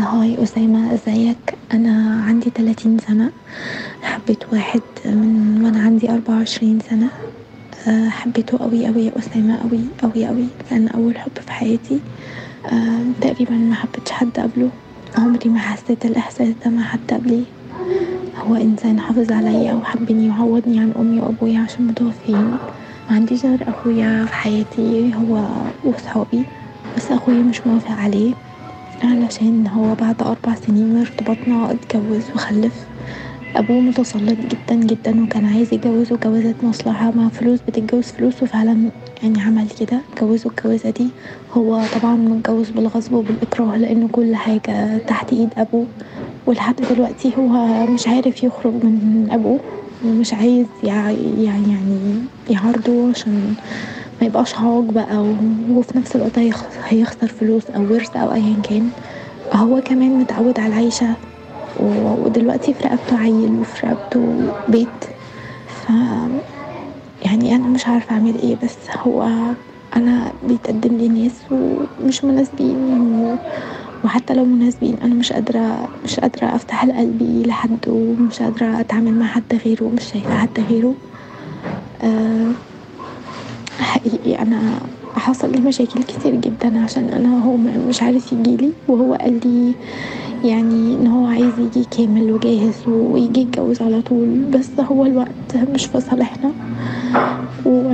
هاي أسامة ازيك أنا عندي تلاتين سنة حبيت واحد من وأنا عندي أربعة وعشرين سنة آه، حبيته أوي أوي يا أسامة أوي أوي أوي كان أول حب في حياتي آه، تقريبا ما حبيتش حد قبله عمري ما حسيت الإحساس ده مع حد قبلي هو إنسان حافظ عليا وحبني وعوضني عن أمي وأبويا عشان متوفيين معنديش غير أخويا في حياتي هو وصحابي بس أخويا مش موافق عليه علشان هو بعد أربع سنين من ارتباطنا اتجوز وخلف أبوه متسلط جدا جدا وكان عايز يجوزه جوازات مصلحة مع فلوس بتتجوز فلوس وفعلا يعني عمل كده جوزه الجوازة دي هو طبعا متجوز بالغصب وبالإكراه لأنه كل حاجة تحت إيد أبوه ولحد دلوقتي هو مش عارف يخرج من أبوه ومش عايز يع- يعني يعني يعارضه عشان ما يبقاش عاق بقى و- وفي نفس الوقت هيخ- هيخسر فلوس أو ورث أو أيا كان هو كمان متعود على العيشة و- ودلوقتي في رقبته عيل وفي رقبته بيت ف يعني أنا مش عارفة أعمل إيه بس هو أنا بيتقدم لي ناس ومش مناسبين و... وحتى لو مناسبين أنا مش قادرة مش قادرة أفتح قلبي لحد ومش قادرة أتعامل مع حد غيره ومش شايفة حد غيره أه حقيقي أنا حصل لي مشاكل كتير جدا عشان أنا هو م- مش عارف يجيلي وهو قال لي يعني إن هو عايز يجي كامل وجاهز ويجي يتجوز على طول بس هو الوقت مش في صالحنا و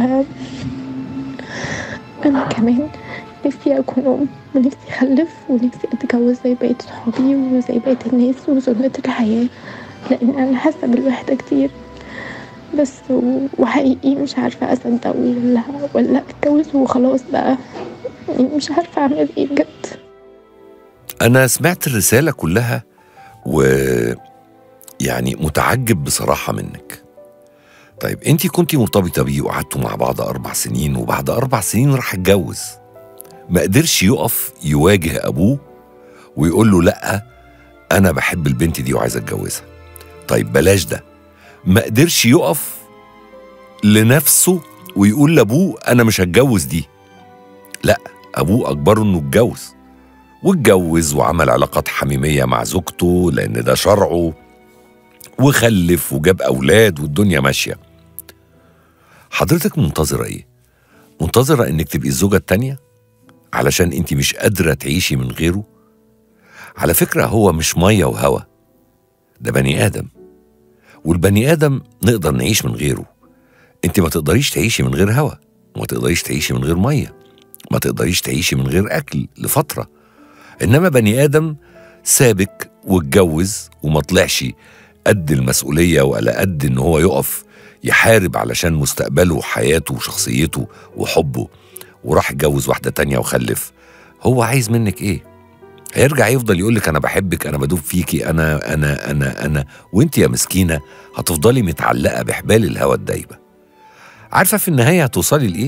أنا كمان نفسي أكون أم ونفسي أخلف ونفسي أتجوز زي بقية صحابي وزي بقية الناس وسنة الحياة لأن أنا حاسة بالوحدة كتير بس و- وحقيقي مش عارفة أصدق ولا ولا أتجوز وخلاص بقى يعني مش عارفة أعمل إيه بجد أنا سمعت الرسالة كلها و يعني متعجب بصراحة منك طيب انت كنتي مرتبطة بيه وقعدتوا مع بعض أربع سنين وبعد أربع سنين راح اتجوز ما قدرش يقف يواجه أبوه ويقول له لأ أنا بحب البنت دي وعايز أتجوزها طيب بلاش ده ما قدرش يقف لنفسه ويقول لأبوه أنا مش هتجوز دي لأ أبوه أجبره إنه يتجوز واتجوز وعمل علاقات حميمية مع زوجته لأن ده شرعه وخلف وجاب أولاد والدنيا ماشية حضرتك منتظرة إيه؟ منتظرة إنك تبقي الزوجة التانية؟ علشان أنت مش قادرة تعيشي من غيره؟ على فكرة هو مش مية وهوا ده بني آدم والبني آدم نقدر نعيش من غيره أنت ما تقدريش تعيشي من غير هوا وما تقدريش تعيشي من غير مية ما تقدريش تعيشي من غير أكل لفترة انما بني ادم سابك واتجوز وما طلعش قد المسؤوليه ولا قد ان هو يقف يحارب علشان مستقبله وحياته وشخصيته وحبه وراح اتجوز واحده تانية وخلف هو عايز منك ايه هيرجع يفضل يقولك انا بحبك انا بدوب فيكي انا انا انا انا وانت يا مسكينه هتفضلي متعلقه بحبال الهوى الدايبه عارفه في النهايه هتوصلي لايه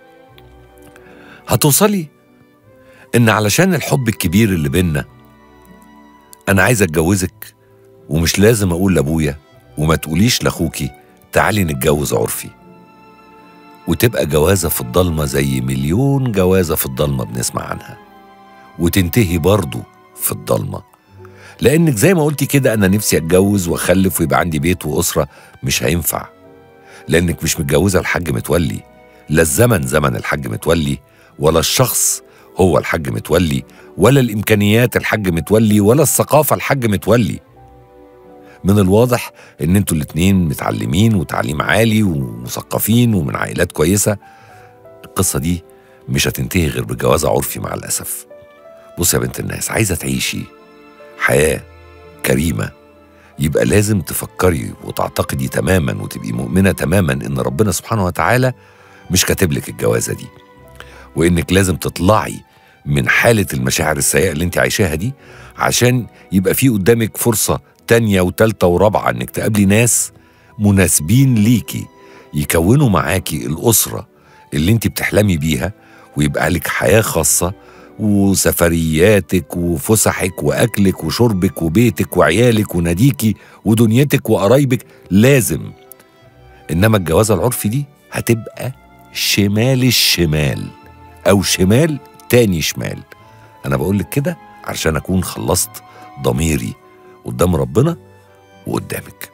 هتوصلي ان علشان الحب الكبير اللي بينا انا عايز اتجوزك ومش لازم اقول لابويا وما تقوليش لاخوكي تعالي نتجوز عرفي وتبقى جوازه في الضلمه زي مليون جوازه في الضلمه بنسمع عنها وتنتهي برضه في الضلمه لانك زي ما قلتي كده انا نفسي اتجوز واخلف ويبقى عندي بيت واسره مش هينفع لانك مش متجوزه الحاج متولي لا الزمن زمن الحاج متولي ولا الشخص هو الحاج متولي ولا الامكانيات الحاج متولي ولا الثقافه الحاج متولي من الواضح ان انتوا الاتنين متعلمين وتعليم عالي ومثقفين ومن عائلات كويسه القصه دي مش هتنتهي غير بجوازه عرفي مع الاسف بص يا بنت الناس عايزه تعيشي حياه كريمه يبقى لازم تفكري وتعتقدي تماما وتبقي مؤمنه تماما ان ربنا سبحانه وتعالى مش كاتب لك الجوازه دي وانك لازم تطلعي من حالة المشاعر السيئة اللي انت عايشاها دي عشان يبقى في قدامك فرصة تانية وتالتة ورابعة انك تقابلي ناس مناسبين ليكي يكونوا معاكي الأسرة اللي انت بتحلمي بيها ويبقى لك حياة خاصة وسفرياتك وفسحك وأكلك وشربك وبيتك وعيالك وناديكي ودنيتك وقرايبك لازم إنما الجوازة العرفي دي هتبقى شمال الشمال أو شمال تاني شمال أنا بقول لك كده علشان أكون خلصت ضميري قدام ربنا وقدامك